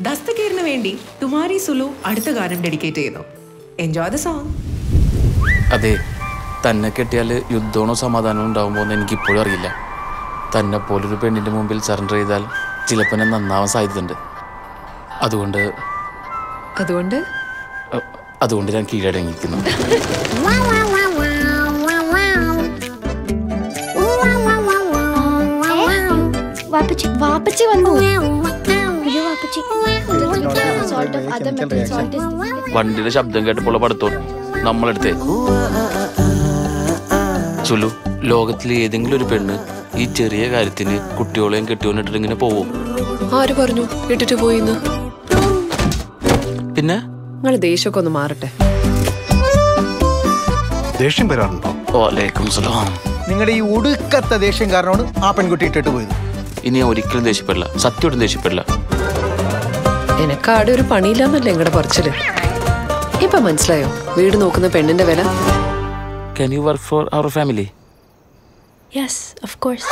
ദസ്തകീറിന് വേണ്ടി തുമാരി സുലു അടുത്ത ഗാനം ഡെഡിക്കേറ്റ് ചെയ്തു എൻജോയ് ദ സോങ് അതെ തന്നെ കെട്ടിയാൽ യുദ്ധമാണോ സമാധാനമോ ഉണ്ടാവുമോ എന്ന് എനിക്ക് ഇപ്പോഴും അറിയില്ല തന്നെ പോലൊരു പെണ്ണിൻ്റെ മുമ്പിൽ സറണ്ടർ ചെയ്താൽ ചിലപ്പോൾ ഞാൻ നന്നാവാൻ സാധ്യതയുണ്ട് അതുകൊണ്ട് അതുകൊണ്ട് അഹ്, അതുകൊണ്ട് ഞാൻ കീഴടങ്ങിയിരിക്കുന്നു വാപ്പച്ചി വാപ്പച്ചി വന്നു അയ്യോ വാപ്പച്ചി Salt of other metal salt is വണ്ടിയുടെ ശബ്ദം കേട്ടപ്പോൾ പടുത്തോട്ട് നമ്മളെടുത്തേ ചുലു ലോകത്തിലെ ഏതെങ്കിലും ഒരു പെണ്ണ് ഈ ചെറിയ കാര്യത്തിന് കുട്ടികളെയും കെട്ടിയോന്നിട്ട് ഇങ്ങനെ പോവും ആര് പറഞ്ഞു ഇട്ടിട്ട് പോയിന്ന് പിന്നെ നിങ്ങൾ ദേഷ്യമൊക്കെ ഒന്ന് മാറട്ടെ ദേഷ്യം വരാറുണ്ടോ വാലേക്കും സലാം നിങ്ങളുടെ ഈ ഒടുക്കത്തെ ദേഷ്യം കാരണമാണ് ആ പെൺകുട്ടി ഇട്ടിട്ട് പോയത് ഇനി ഞാൻ ഒരിക്കലും ദേഷ്യപ്പെടില്ല സത്യമായിട്ടും ദേഷ്യപ്പെടില്ല എനക്ക് ആടെ ഒരു പണിയില്ലാന്നല്ലേ നിങ്ങളുടെ പറച്ചില് ഇപ്പൊ മനസ്സിലായോ വീട് നോക്കുന്ന പെണ്ണിന്റെ വില can you work for our family Yes, of course.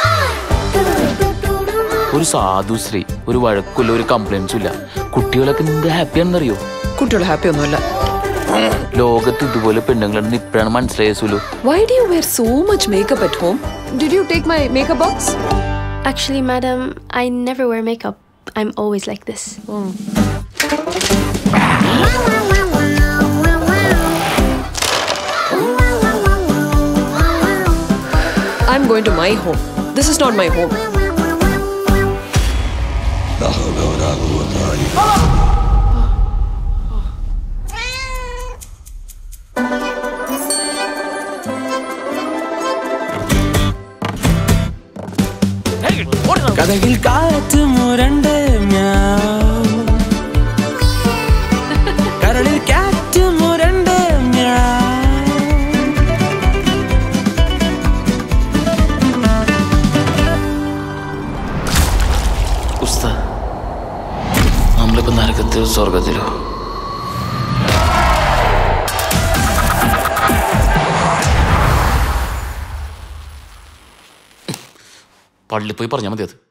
ഒരു സാധു സ്ത്രീ ഒരു വഴക്കില്ല ഒരു കംപ്ലൈൻസും ഇല്ല കുട്ടികളൊക്കെ എന്ത് ഹാപ്പിയാണെന്നറിയോ കുട്ടികൾ ഹാപ്പി ഒന്നുമല്ല ലോകത്ത് ഇതുപോലെ പെണ്ണുങ്ങളുണ്ടെന്ന് ഇപ്പോഴാണ് മനസ്സിലായ Sulu why do you wear so much makeup at home did you take my makeup box Actually, madam, I never wear makeup. I'm always like this. I am going to my home this is not my home കഥകിൽ കാറ്റ് മുരണ്ട് മ്യാവ്. കരളിൽ കാറ്റ് മുരണ്ട് മ്യാവ്. ഉസ്താ നമ്മളിപ്പോ നരകത്തിലോ സ്വർഗത്തിലോ പള്ളി പോയി പറഞ്ഞാൽ മതി അത്